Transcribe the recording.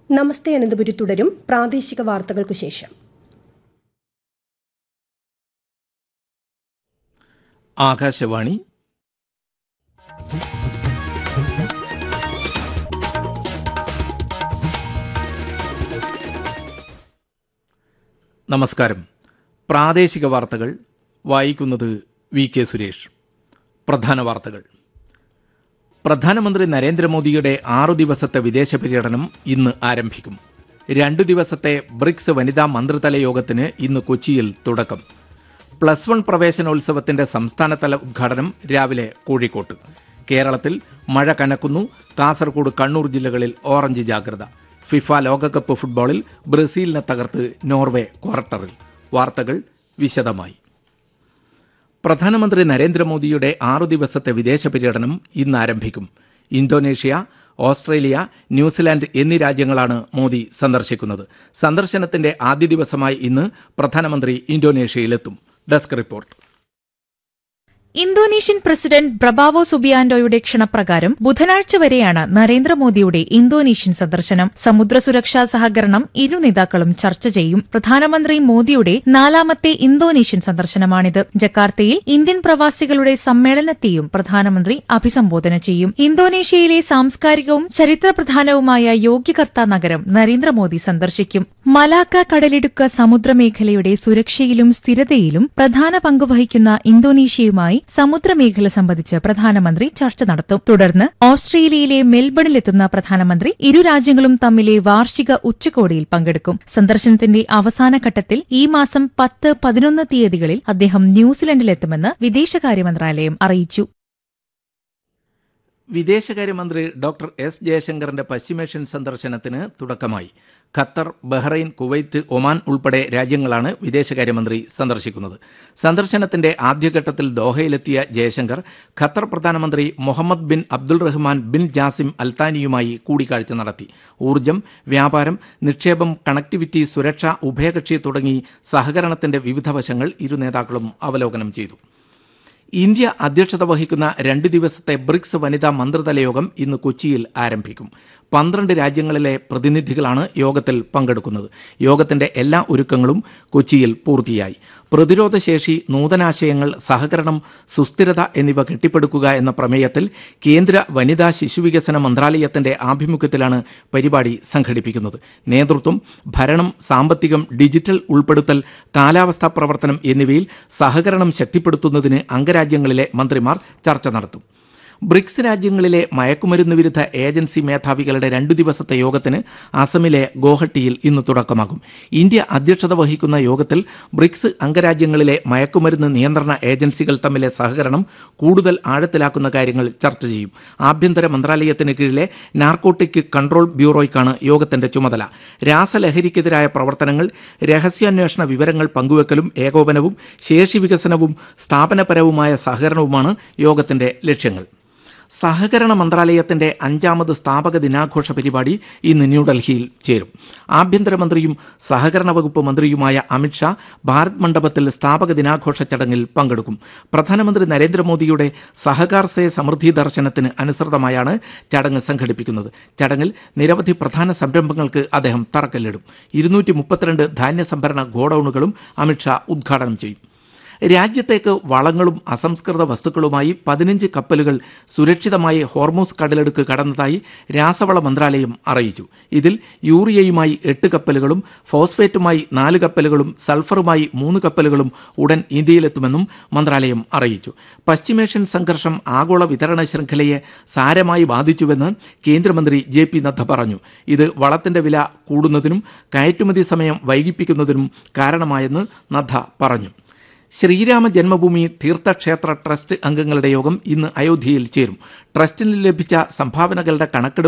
നമസ്തേ അനന്തപുരി തുടരും പ്രാദേശിക വാർത്തകൾക്കു ശേഷം ആകാശവാണി നമസ്കാരം പ്രാദേശിക വാർത്തകൾ വായിക്കുന്നത് വി കെ സുരേഷ് പ്രധാന വാർത്തകൾ പ്രധാനമന്ത്രി നരേന്ദ്രമോദിയുടെ ആറു ദിവസത്തെ വിദേശ പര്യടനം ഇന്ന് ആരംഭിക്കും രണ്ടു ദിവസത്തെ ബ്രിക്സ് വനിതാ മന്ത്രിതല യോഗത്തിന് ഇന്ന് കൊച്ചിയിൽ തുടക്കം പ്ലസ് വൺ പ്രവേശനോത്സവത്തിന്റെ സംസ്ഥാനതല ഉദ്ഘാടനം രാവിലെ കോഴിക്കോട്ട് കേരളത്തിൽ മഴ കനക്കുന്നു കാസർഗോഡ് കണ്ണൂർ ജില്ലകളിൽ ഓറഞ്ച് ജാഗ്രത ഫിഫ ലോകകപ്പ് ഫുട്ബോളിൽ ബ്രസീലിനെ തകർത്ത് നോർവേ ക്വാർട്ടറിൽ വാർത്തകൾ വിശദമായി പ്രധാനമന്ത്രി നരേന്ദ്രമോദിയുടെ ആറു ദിവസത്തെ വിദേശ പര്യടനം ഇന്ന് ആരംഭിക്കും ഇന്തോനേഷ്യ ഓസ്ട്രേലിയ ന്യൂസിലാൻഡ് എന്നീ രാജ്യങ്ങളാണ് മോദി സന്ദർശിക്കുന്നത് സന്ദർശനത്തിന്റെ ആദ്യ ദിവസമായി ഇന്ന് പ്രധാനമന്ത്രി ഇന്തോനേഷ്യയിലെത്തും desk report Indonesian president Prabowo സുബിയാൻഡോയുടെ ക്ഷണപ്രകാരം ബുധനാഴ്ച വരെയാണ് നരേന്ദ്രമോദിയുടെ ഇന്തോനേഷ്യൻ സന്ദർശനം സമുദ്ര സുരക്ഷാ സഹകരണം ഇരു നേതാക്കളും ചർച്ച ചെയ്യും പ്രധാനമന്ത്രി മോദിയുടെ നാലാമത്തെ ഇന്തോനേഷ്യൻ സന്ദർശനമാണിത് ജക്കാർത്തയിൽ ഇന്ത്യൻ പ്രവാസികളുടെ സമ്മേളനത്തെയും പ്രധാനമന്ത്രി അഭിസംബോധന ചെയ്യും ഇന്തോനേഷ്യയിലെ സാംസ്കാരികവും ചരിത്രപ്രധാനവുമായ യോഗ്യകർത്ത നഗരം നരേന്ദ്രമോദി സന്ദർശിക്കും മലാക്ക കടലിടുക്ക് സമുദ്രമേഖലയുടെ സുരക്ഷയിലും സ്ഥിരതയിലും പ്രധാന പങ്കുവഹിക്കുന്ന ഇന്തോനേഷ്യയുമായി സമുദ്രമേഖല സംബന്ധിച്ച് പ്രധാനമന്ത്രി ചർച്ച നടത്തും തുടർന്ന് ഓസ്ട്രേലിയയിലെ മെൽബണിലെത്തുന്ന പ്രധാനമന്ത്രി ഇരു രാജ്യങ്ങളും തമ്മിലെ വാർഷിക ഉച്ചകോടിയിൽ പങ്കെടുക്കും സന്ദർശനത്തിന്റെ അവസാന ഘട്ടത്തിൽ ഈ മാസം പത്ത് പതിനൊന്ന് തീയതികളിൽ അദ്ദേഹം ന്യൂസിലൻഡിലെത്തുമെന്ന് വിദേശകാര്യ മന്ത്രാലയം അറിയിച്ചു വിദേശകാര്യമന്ത്രി ഡോക്ടർ എസ് ജയശങ്കറിന്റെ പശ്ചിമേഷ്യൻ സന്ദർശനത്തിന് തുടക്കമായി ഖത്തർ ബഹ്റൈൻ കുവൈറ്റ് ഒമാൻ ഉൾപ്പെടെ രാജ്യങ്ങളാണ് വിദേശകാര്യമന്ത്രി സന്ദർശിക്കുന്നത് സന്ദർശനത്തിന്റെ ആദ്യഘട്ടത്തിൽ ദോഹയിലെത്തിയ ജയശങ്കർ ഖത്തർ പ്രധാനമന്ത്രി Muhammad bin Abdul Rahman bin Jassim അൽത്താനിയുമായി കൂടിക്കാഴ്ച നടത്തി ഊർജ്ജം വ്യാപാരം നിക്ഷേപം കണക്ടിവിറ്റി സുരക്ഷ ഉഭയകക്ഷി തുടങ്ങി സഹകരണത്തിന്റെ വിവിധ വശങ്ങൾ ഇരു നേതാക്കളും അവലോകനം ചെയ്തു ഇന്ത്യ അധ്യക്ഷത വഹിക്കുന്ന രണ്ട് ദിവസത്തെ ബ്രിക്സ് വനിതാ മന്ത്രിതല യോഗം ഇന്ന് കൊച്ചിയിൽ ആരംഭിക്കും പന്ത്രണ്ട് രാജ്യങ്ങളിലെ പ്രതിനിധികളാണ് യോഗത്തിൽ പങ്കെടുക്കുന്നത് യോഗത്തിന്റെ എല്ലാ ഒരുക്കങ്ങളും കൊച്ചിയിൽ പൂർത്തിയായി പ്രതിരോധശേഷി നൂതനാശയങ്ങൾ സഹകരണം സുസ്ഥിരത എന്നിവ കെട്ടിപ്പടുക്കുക എന്ന പ്രമേയത്തിൽ കേന്ദ്ര വനിതാ ശിശുവികസന മന്ത്രാലയത്തിന്റെ ആഭിമുഖ്യത്തിലാണ് പരിപാടി സംഘടിപ്പിക്കുന്നത് നേതൃത്വം ഭരണം സാമ്പത്തികം ഡിജിറ്റൽ ഉൾപ്പെടുത്തൽ കാലാവസ്ഥാ പ്രവർത്തനം എന്നിവയിൽ സഹകരണം ശക്തിപ്പെടുത്തുന്നതിന് അംഗരാജ്യങ്ങളിലെ മന്ത്രിമാർ ചർച്ച നടത്തും ബ്രിക്സ് രാജ്യങ്ങളിലെ മയക്കുമരുന്ന് വിരുദ്ധ ഏജൻസി മേധാവികളുടെ രണ്ടു ദിവസത്തെ യോഗത്തിന് അസമിലെ ഗോഹട്ടിയിൽ ഇന്ന് തുടക്കമാകും ഇന്ത്യ അധ്യക്ഷത വഹിക്കുന്ന യോഗത്തിൽ ബ്രിക്സ് അംഗരാജ്യങ്ങളിലെ മയക്കുമരുന്ന് നിയന്ത്രണ ഏജൻസികൾ തമ്മിലെ സഹകരണം കൂടുതൽ ആഴത്തിലാക്കുന്ന കാര്യങ്ങൾ ചർച്ച ചെയ്യും ആഭ്യന്തര മന്ത്രാലയത്തിന് കീഴിലെ നാർക്കോട്ടിക് കൺട്രോൾ ബ്യൂറോയ്ക്കാണ് യോഗത്തിന്റെ ചുമതല രാസലഹരിക്കെതിരായ പ്രവർത്തനങ്ങൾ രഹസ്യാന്വേഷണ വിവരങ്ങൾ പങ്കുവെക്കലും ഏകോപനവും ശേഷി വികസനവും സ്ഥാപനപരവുമായ സഹകരണവുമാണ് യോഗത്തിന്റെ ലക്ഷ്യങ്ങൾ സഹകരണ മന്ത്രാലയത്തിന്റെ അഞ്ചാമത് സ്ഥാപക ദിനാഘോഷ പരിപാടി ഇന്ന് ന്യൂഡൽഹിയിൽ ചേരും ആഭ്യന്തരമന്ത്രിയും സഹകരണ വകുപ്പ് മന്ത്രിയുമായ അമിത്ഷാ ഭാരത് മണ്ഡപത്തിൽ സ്ഥാപക ദിനാഘോഷ ചടങ്ങിൽ പങ്കെടുക്കും പ്രധാനമന്ത്രി നരേന്ദ്രമോദിയുടെ സഹകാർ സേ സമൃദ്ധി ദർശനത്തിന് അനുസൃതമായാണ് ചടങ്ങ് സംഘടിപ്പിക്കുന്നത് ചടങ്ങിൽ നിരവധി പ്രധാന സംരംഭങ്ങൾക്ക് അദ്ദേഹം തറക്കല്ലിടും ഇരുന്നൂറ്റി മുപ്പത്തിരണ്ട് ധാന്യ സംഭരണ ഗോഡൌണുകളും അമിത്ഷാ ഉദ്ഘാടനം ചെയ്യും രാജ്യത്തേക്ക് വളങ്ങളും അസംസ്കൃത വസ്തുക്കളുമായി പതിനഞ്ച് കപ്പലുകൾ സുരക്ഷിതമായി ഹോർമൂസ് കടലെടുക്ക് കടന്നതായി രാസവള മന്ത്രാലയം അറിയിച്ചു ഇതിൽ യൂറിയയുമായി എട്ട് കപ്പലുകളും ഫോസ്ഫേറ്റുമായി നാല് കപ്പലുകളും സൾഫറുമായി മൂന്ന് കപ്പലുകളും ഉടൻ ഇന്ത്യയിലെത്തുമെന്നും മന്ത്രാലയം അറിയിച്ചു പശ്ചിമേഷ്യൻ സംഘർഷം ആഗോള വിതരണ ശൃംഖലയെ സാരമായി ബാധിച്ചുവെന്ന് കേന്ദ്രമന്ത്രി ജെ പി നദ്ദ പറഞ്ഞു ഇത് വളത്തിന്റെ വില കൂടുന്നതിനും കയറ്റുമതി സമയം വൈകിപ്പിക്കുന്നതിനും കാരണമായെന്ന് നദ്ദ പറഞ്ഞു ശ്രീരാമ ജന്മഭൂമി തീർത്ഥക്ഷേത്ര ട്രസ്റ്റ് അംഗങ്ങളുടെ യോഗം ഇന്ന് അയോധ്യയിൽ ചേരും ട്രസ്റ്റിന് ലഭിച്ച സംഭാവനകളുടെ കണക്കെടുപ്പ്